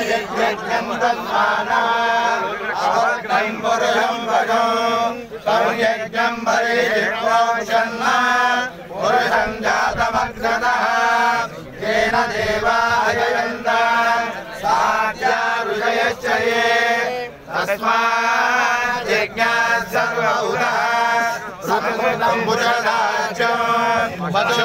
यज्ञं तन्माना अवर्णं पुरुषं भजो संयज्ञं परिजिह्वाक्षन्न पुरुषं जातमग्नतः येन देवाययन्त साध्या ऋषयश्च ये तस्माज्ञात् सर्वौरः संस्कृतं भुजदाच मधो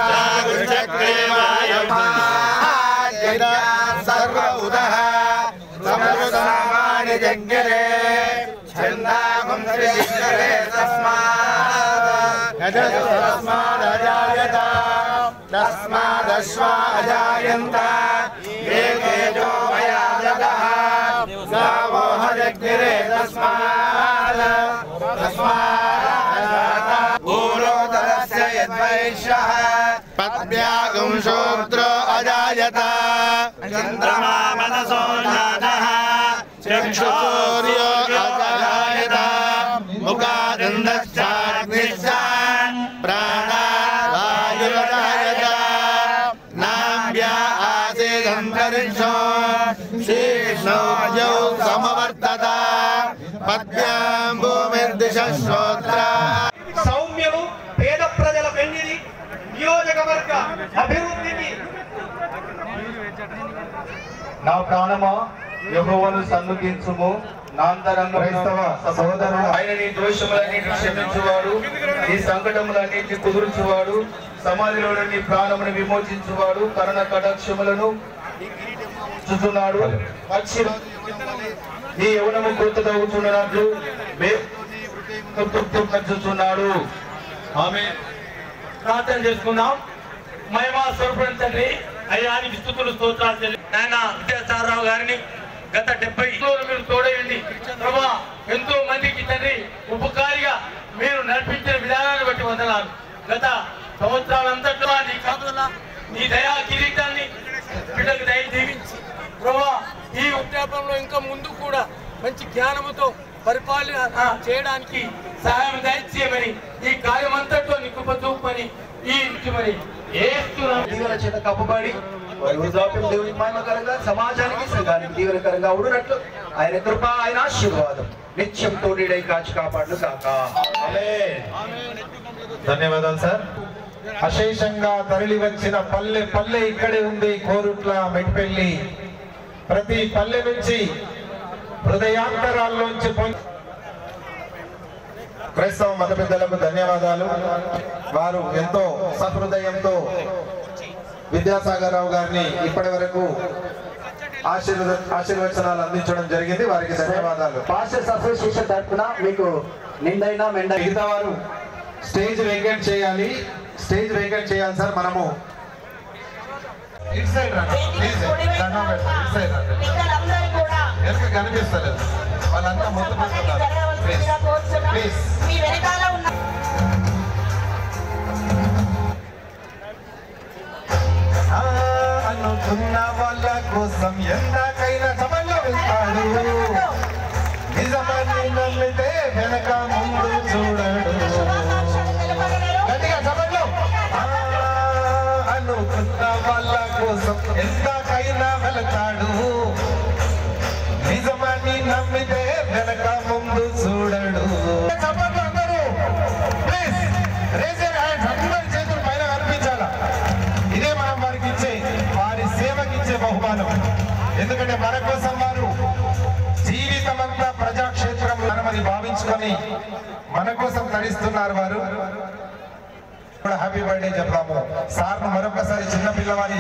सर्वौदः समृतनामानि जज्ञरे छन्दागुं श्रीजरे तस्मात् तस्मादजायत तस्मादश्वा अजायन्त ये तेजो मया जगः गावो हजज्ञरे तस्मात् तस्मात् पूर्वोदरस्य यद्वैश्यः पद्भ्यागुं शूद्रो अजायत चन्द्रमा मनसो जातः चक्षुर्यो अजायत मुखादन्दश्चाग्निश्च प्राणावायुरजायत नाम्या आसीदन्तरिक्षो शीर्षो यौ समवर्तत पद्भ्यां भूमिर्दिशः श्रोत्रा సౌమ్యము పేద ప్రజల పెళ్లిది నియోజకవర్గ అభివృద్ధికి నా ప్రాణమా యెహోవాను సన్నుతించుము నాంతరంగ క్రైస్తవ సహోదరుడు ఆయన నీ దోషములన్నిటిని క్షమించువాడు నీ సంకటములన్నిటిని కుదుర్చువాడు సమాధిలో నీ ప్రాణమును విమోచించువాడు కరుణ కటాక్షములను చూచున్నాడు పక్షి నీ యవనము కొత్త తగ్గుచున్నట్లు చూచున్నాడు ఆమె ప్రార్థన చేసుకుందాం మహిమా స్వరూపం తండ్రి అయ్యాని విస్తుతులు స్తోత్రాలు చెల్లి ఆయన విద్యాసారరావు గారిని గత డెబ్బై రోజులు మీరు తోడయండి ప్రభా ఎంతో మందికి తండ్రి ఉపకారిగా మీరు నడిపించిన విధానాన్ని బట్టి వందనాలు గత సంవత్సరాలంతట్లో నీ కాపుదల నీ దయా కిరీటాన్ని బిడ్డకు దయ దీవించి ప్రభా ఈ ఉద్యాపంలో ఇంకా ముందు కూడా మంచి జ్ఞానముతో పరిపాలన చేయడానికి సహాయం దయచేయమని ఈ కార్యం అంతట్లో నీ కృప చూపమని ఈ మరి ఏస్తున్నాం దీవెన చేత కప్పబడి వారి వృద్ధాప్యం దేవునికి మహిమకరంగా సమాజానికి సంఘానికి దీవెనకరంగా ఉండునట్లు ఆయన కృప ఆయన ఆశీర్వాదం నిత్యం తోడిడై కాచి కాపాడు కాక ధన్యవాదాలు సార్ అశేషంగా తరలి వచ్చిన పల్లె పల్లె ఇక్కడే ఉంది కోరుట్ల మెట్పెల్లి ప్రతి పల్లె నుంచి హృదయాంతరాల్లోంచి పొంది క్రైస్తవ మత పెద్దలకు ధన్యవాదాలు వారు ఎంతో సహృదయంతో విద్యాసాగర్ రావు గారిని ఇప్పటి వరకు ఆశీర్వద ఆశీర్వచనాలు అందించడం జరిగింది వారికి ధన్యవాదాలు పాస్టర్స్ అసోసియేషన్ తరఫున మీకు నిండైన మెండ మిగతా వారు స్టేజ్ వేకెంట్ చేయాలి స్టేజ్ వేకెంట్ చేయాలి సార్ మనము ఇటు సైడ్ రండి ప్లీజ్ దండం పెట్టండి ఇటు సైడ్ రండి పిల్లలందరూ కూడా వెనక కనిపిస్తలేదు వాళ్ళంతా మొత్తం ప్లీజ్ ప్లీజ్ మీ వెనకాల ఉన్న అనుకున్న వాళ్ళ కోసం ఎందాకైనా సభలో వెళ్తాడు నిజమని నమ్మితే వెనక ముందు చూడడు గట్టిగా సభలో ఆ, అనుకున్న వాళ్ళ కోసం ఎందాకైనా వెళ్తాడు నిజమని నమ్మితే వెనక ముందు చూడడు సభలో అందరూ ప్లీజ్ రేజ్ యువర్ హ్యాండ్స్ అందరి చేతులు పైన కనిపించాలా ఇదే మనం వారికి ఇచ్చే వారి సేవకి ఇచ్చే బహుమానం ఎందుకంటే మన కోసం వారు జీవితమంతా ప్రజాక్షేత్రం మనమని భావించుకొని మన కోసం తడిస్తున్నారు వారు కూడా హ్యాపీ బర్త్డే చెప్తాము సార్ మరొకసారి చిన్న పిల్లవారి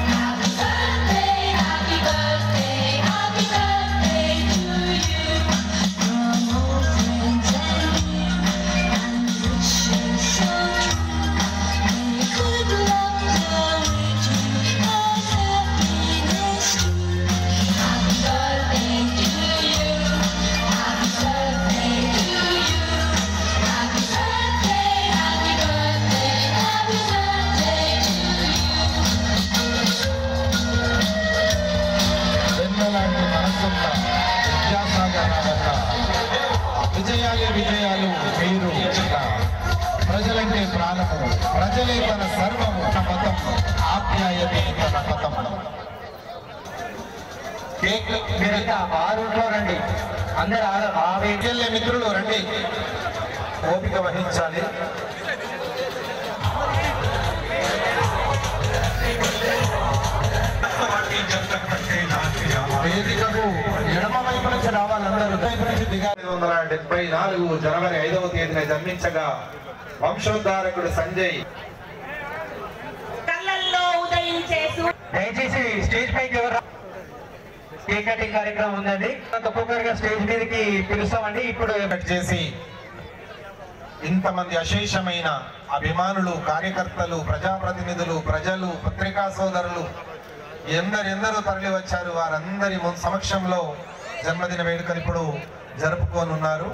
వెన్నలాంటి మనసున్న విద్యాసాగర్ రావన్న విజయాలే విజయాలు మీరు ఇచ్చిన ప్రజలంటే ప్రాణము ప్రజలే తన సర్వము తన మతం ఆప్యాయతే తన మతం కేక్ మీరైతే ఆ రూట్లో రండి అందరు ఆ- ఆ వే- వెళ్ళే మిత్రులు రండి ఓపిక వహించాలి వేదికకు ఎడమ వైపు నుంచి రావాలి అందరూ వైపు నుంచి దిగాలి పంతొమ్మిది వందల డెబ్బై నాలుగు జనవరి ఐదవ తేదీన జన్మించగా వంశోద్ధారకుడు సంజయ్ కళ్ళల్లో ఉదయించే సూర్యుడు దయచేసి స్టేజ్ పైకి ఎవరు కేక్ కటింగ్ కార్యక్రమం ఉందండి ఒక్కొక్కరుగా స్టేజ్ మీదకి పిలుస్తామండి ఇప్పుడు కట్ చేసి ఇంతమంది అశేషమైన అభిమానులు కార్యకర్తలు ప్రజాప్రతినిధులు ప్రజలు పత్రికా సోదరులు ఎందరెందరూ తరలి వచ్చారు వారందరి ము- సమక్షంలో జన్మదిన వేడుకలు ఇప్పుడు జరుపుకోనున్నారు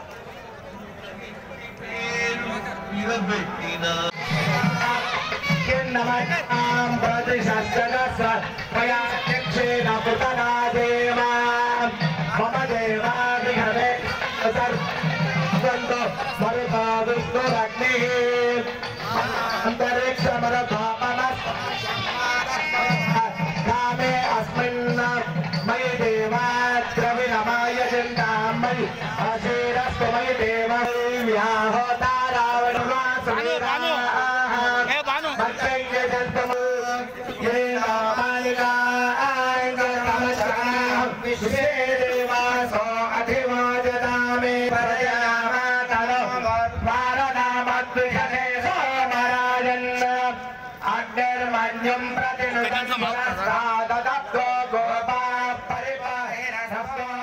कामे अस्मिन् मयि देवाद्रविणमाय चिन्तामयि अशीरस्तु मयि देव దేవాసో అధివాజదామే పరయామాతరో భారతామద్విషే సోమరాజన్న అగ్నిర్మన్యం ప్రతినుదస్తో గోపా పరిపాహేన సప్తో